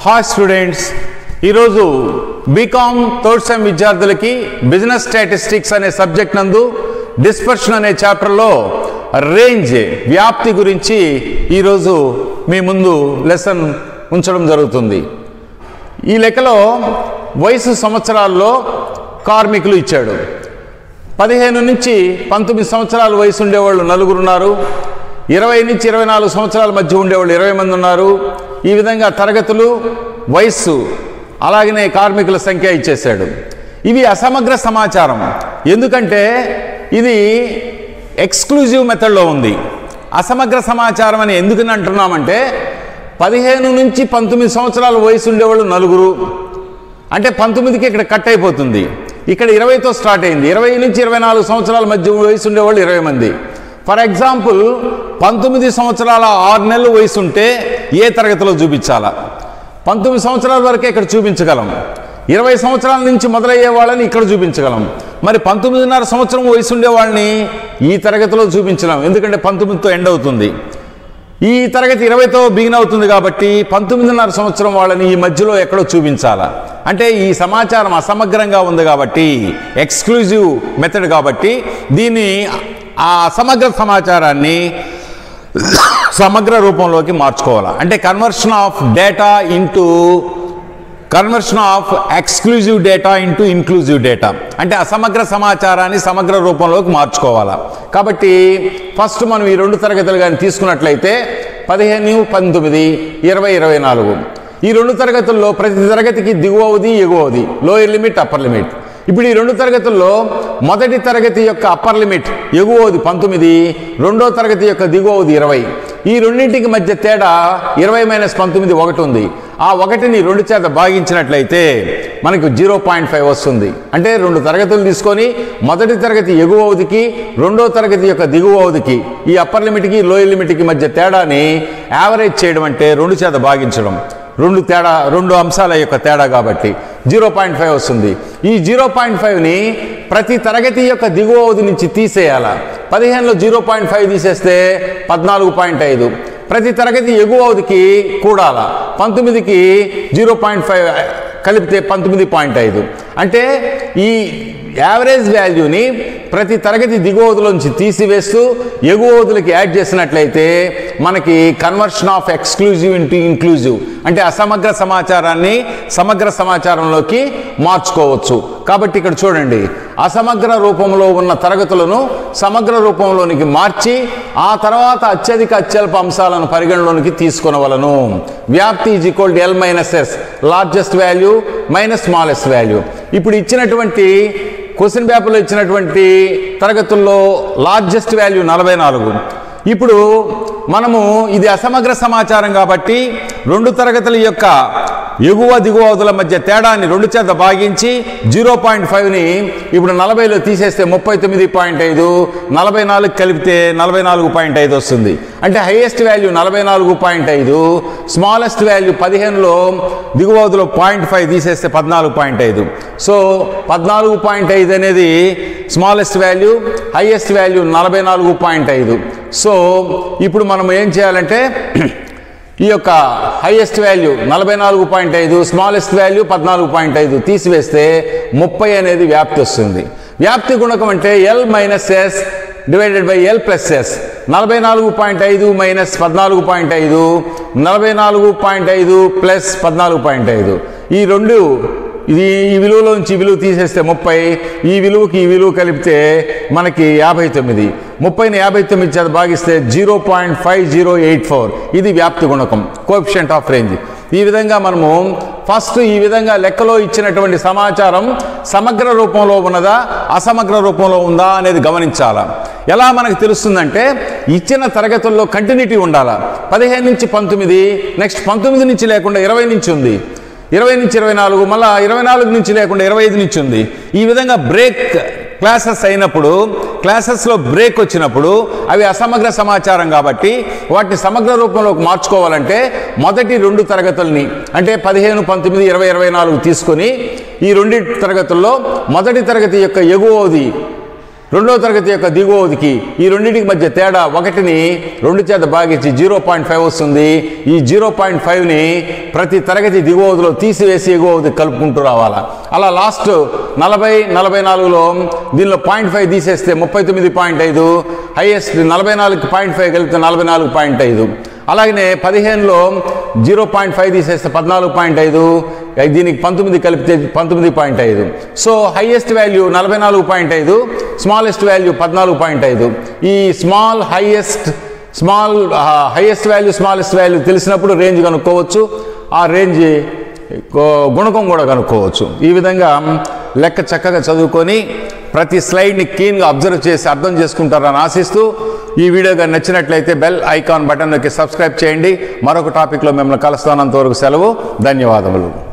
hi students ఈరోజు B Com third sem విద్యార్థులకి business statistics అనే సబ్జెక్ట్ నందు డిస్పర్షన్ అనే చాప్టర్లో రేంజ్ వ్యాప్తి గురించి ఈరోజు మీ ముందు లెసన్ ఉంచడం జరుగుతుంది ఈ లెక్కలో వయసు సంవత్సరాల్లో కార్మికులు ఇచ్చాడు పదిహేను నుంచి పంతొమ్మిది సంవత్సరాల వయసు ఉండేవాళ్ళు నలుగురు ఉన్నారు ఇరవై నుంచి ఇరవై నాలుగు సంవత్సరాల మధ్య ఉండేవాళ్ళు ఇరవై మంది ఉన్నారు ఈ విధంగా తరగతులు వయస్సు అలాగనే కార్మికుల సంఖ్య ఇచ్చేశాడు ఇవి అసమగ్ర సమాచారం ఎందుకంటే ఇది ఎక్స్క్లూజివ్ మెథడ్లో ఉంది అసమగ్ర సమాచారం అని ఎందుకని అంటున్నామంటే పదిహేను నుంచి పంతొమ్మిది సంవత్సరాల వయసు ఉండేవాళ్ళు నలుగురు అంటే పంతొమ్మిదికి ఇక్కడ కట్ అయిపోతుంది ఇక్కడ ఇరవైతో స్టార్ట్ అయింది ఇరవై నుంచి ఇరవై నాలుగు సంవత్సరాల మధ్య వయసు ఉండేవాళ్ళు ఇరవై మంది ఫర్ ఎగ్జాంపుల్ పంతొమ్మిది సంవత్సరాల ఆరు నెలలు వయసు ఉంటే ఏ తరగతిలో చూపించాలా పంతొమ్మిది సంవత్సరాల వరకే ఇక్కడ చూపించగలం ఇరవై సంవత్సరాల నుంచి మొదలయ్యే వాళ్ళని ఇక్కడ చూపించగలం మరి పంతొమ్మిదిన్నర సంవత్సరం వయసు ఉండే వాళ్ళని ఈ తరగతిలో చూపించలేం ఎందుకంటే పంతొమ్మిదితో ఎండ్ అవుతుంది ఈ తరగతి ఇరవైతో బిగిన్ అవుతుంది కాబట్టి పంతొమ్మిదిన్నర సంవత్సరం వాళ్ళని ఈ మధ్యలో ఎక్కడో చూపించాలా అంటే ఈ సమాచారం అసమగ్రంగా ఉంది కాబట్టి ఎక్స్క్లూజివ్ మెథడ్ కాబట్టి దీన్ని ఆ అసమగ్ర సమాచారాన్ని సమగ్ర రూపంలోకి మార్చుకోవాలి అంటే conversion of data into conversion of exclusive data into inclusive data అంటే అసమగ్ర సమాచారాన్ని సమగ్ర రూపంలోకి మార్చుకోవాలా కాబట్టి ఫస్ట్ మనం ఈ రెండు తరగతులు కానీ తీసుకున్నట్లయితే పదిహేను పంతొమ్మిది ఇరవై ఇరవై నాలుగు ఈ రెండు తరగతుల్లో ప్రతి తరగతికి దిగువది ఎగువది లోయర్ లిమిట్ అప్పర్ లిమిట్ ఇప్పుడు ఈ రెండు తరగతుల్లో మొదటి తరగతి యొక్క అప్పర్ లిమిట్ ఎగువది పంతొమ్మిది రెండో తరగతి యొక్క దిగువది ఇరవై ఈ రెండింటికి మధ్య తేడా ఇరవై మైనస్ పంతొమ్మిది ఒకటి ఉంది ఆ ఒకటిని రెండు చేత భాగించినట్లయితే మనకు జీరో పాయింట్ ఫైవ్ వస్తుంది అంటే రెండు తరగతులు తీసుకొని మొదటి తరగతి ఎగువ అవధికి రెండో తరగతి యొక్క దిగువ అవధికి ఈ అప్పర్ లిమిట్కి లోయర్ లిమిట్కి మధ్య తేడాని యావరేజ్ చేయడం అంటే రెండు చేత భాగించడం రెండు తేడా రెండు అంశాల యొక్క తేడా కాబట్టి జీరో పాయింట్ ఫైవ్ వస్తుంది ఈ జీరో పాయింట్ ఫైవ్ని ప్రతి తరగతి యొక్క దిగువ అవధి నుంచి తీసేయాల పదిహేనులో జీరో పాయింట్ ఫైవ్ తీసేస్తే పద్నాలుగు పాయింట్ ఐదు ప్రతి తరగతి ఎగువ అవధికి కూడాల పంతొమ్మిదికి జీరో పాయింట్ ఫైవ్ కలిపితే పంతొమ్మిది పాయింట్ ఐదు అంటే ఈ యావరేజ్ వాల్యూని ప్రతి తరగతి దిగువదులోంచి తీసివేస్తూ ఎగువదులకి యాడ్ చేసినట్లయితే మనకి conversion of exclusive into inclusive అంటే అసమగ్ర సమాచారాన్ని సమగ్ర సమాచారంలోకి మార్చుకోవచ్చు కాబట్టి ఇక్కడ చూడండి అసమగ్ర రూపంలో ఉన్న తరగతులను సమగ్ర రూపంలోనికి మార్చి ఆ తర్వాత అత్యధిక అత్యల్ప అంశాలను పరిగణలోనికి తీసుకొనవలను వ్యాప్తి is equal L minus S largest value minus smallest value ఇప్పుడు ఇచ్చినటువంటి క్వశ్చన్ పేపర్లో ఇచ్చినటువంటి తరగతుల్లో లార్జెస్ట్ వాల్యూ నలభై నాలుగు ఇప్పుడు మనము ఇది అసమగ్ర సమాచారం కాబట్టి రెండు తరగతుల యొక్క ఎగువ దిగువ అవధుల మధ్య తేడాన్ని రెండు చేత భాగించి జీరో పాయింట్ ఫైవ్ని ఇప్పుడు నలభైలో తీసేస్తే ముప్పై తొమ్మిది పాయింట్ ఐదు నలభై నాలుగు కలిపితే నలభై నాలుగు పాయింట్ ఐదు వస్తుంది అంటే హైయెస్ట్ వాల్యూ నలభై నాలుగు పాయింట్ ఐదు స్మాలెస్ట్ వాల్యూ పదిహేనులో దిగువ అవధులో పాయింట్ ఫైవ్ తీసేస్తే పద్నాలుగు పాయింట్ ఐదు సో పద్నాలుగు పాయింట్ ఐదు అనేది స్మాలెస్ట్ వాల్యూ హైయెస్ట్ వాల్యూ నలభై నాలుగు పాయింట్ ఐదు సో ఇప్పుడు మనం ఏం చేయాలంటే ఈ యొక్క హైయెస్ట్ వాల్యూ నలభై నాలుగు పాయింట్ ఐదు స్మాలెస్ట్ వాల్యూ పద్నాలుగు పాయింట్ ఐదు తీసివేస్తే ముప్పై అనేది వ్యాప్తి వస్తుంది వ్యాప్తి గుణకం అంటే L minus S divided by L plus S నలభై నాలుగు పాయింట్ ఐదు మైనస్ పద్నాలుగు పాయింట్ ఐదు నలభై నాలుగు పాయింట్ ఐదు ప్లస్ పద్నాలుగు పాయింట్ ఐదు ఈ రెండు ఇది ఈ విలువలోంచి ఈ విలువ తీసేస్తే ముప్పై ఈ విలువకి ఈ విలువ కలిపితే మనకి యాభై తొమ్మిది ముప్పైని యాభై తొమ్మిది చేత భాగిస్తే zero point five zero eight four ఇది వ్యాప్తి గుణకం కోఎఫిషియంట్ ఆఫ్ రేంజ్ ఈ విధంగా మనము ఫస్ట్ ఈ విధంగా లెక్కలో ఇచ్చినటువంటి సమాచారం సమగ్ర రూపంలో ఉన్నదా అసమగ్ర రూపంలో ఉందా అనేది గమనించాలా ఎలా మనకు తెలుస్తుందంటే ఇచ్చిన తరగతుల్లో కంటిన్యూటీ ఉండాలా పదిహేను నుంచి పంతొమ్మిది నెక్స్ట్ పంతొమ్మిది నుంచి లేకుండా ఇరవై నుంచి ఉంది ఇరవై నుంచి ఇరవై నాలుగు మళ్ళీ ఇరవై నాలుగు నుంచి లేకుండా ఇరవై ఐదు నుంచి ఉంది ఈ విధంగా బ్రేక్ క్లాసెస్ అయినప్పుడు క్లాసెస్లో బ్రేక్ వచ్చినప్పుడు అవి అసమగ్ర సమాచారం కాబట్టి వాటిని సమగ్ర రూపంలోకి మార్చుకోవాలంటే మొదటి రెండు తరగతుల్ని అంటే పదిహేను పంతొమ్మిది ఇరవై ఇరవై నాలుగు తీసుకొని ఈ రెండు తరగతుల్లో మొదటి తరగతి యొక్క ఎగువది రెండో తరగతి యొక్క దిగువదికి ఈ రెండింటికి మధ్య తేడా ఒకటిని రెండు చేత భాగించి జీరో పాయింట్ ఫైవ్ వస్తుంది ఈ జీరో పాయింట్ ఫైవ్ని ప్రతి తరగతి దిగువదిలో తీసివేసి ఎగువది కలుపుకుంటూ రావాలా అలా లాస్ట్ నలభై నలభై నాలుగులో దీనిలో పాయింట్ ఫైవ్ తీసేస్తే ముప్పై తొమ్మిది పాయింట్ ఐదు హైయెస్ట్ నలభై నాలుగు పాయింట్ ఫైవ్ కలిపితే నలభై నాలుగు పాయింట్ ఐదు అలాగనే పదిహేనులో జీరో పాయింట్ ఫైవ్ తీసేస్తే పద్నాలుగు పాయింట్ ఐదు దీనికి పంతొమ్మిది కలిపితే పంతొమ్మిది పాయింట్ ఐదు సో హైయెస్ట్ వాల్యూ నలభై నాలుగు పాయింట్ ఐదు స్మాలెస్ట్ వాల్యూ పద్నాలుగు పాయింట్ ఐదు ఈ small highest small highest value smallest value తెలిసినప్పుడు రేంజ్ కనుక్కోవచ్చు ఆ రేంజ్ గో- గుణకం కూడా కనుక్కోవచ్చు ఈ విధంగా లెక్క చక్కగా చదువుకొని ప్రతి స్లైడ్ని క్లీన్గా అబ్జర్వ్ చేసి అర్థం చేసుకుంటారని ఆశిస్తూ ఈ వీడియో కానీ నచ్చినట్లయితే బెల్ ఐకాన్ బటన్ నొక్కి సబ్స్క్రైబ్ చేయండి మరొక టాపిక్లో మిమ్మల్ని కలుస్తానంతవరకు సెలవు ధన్యవాదములు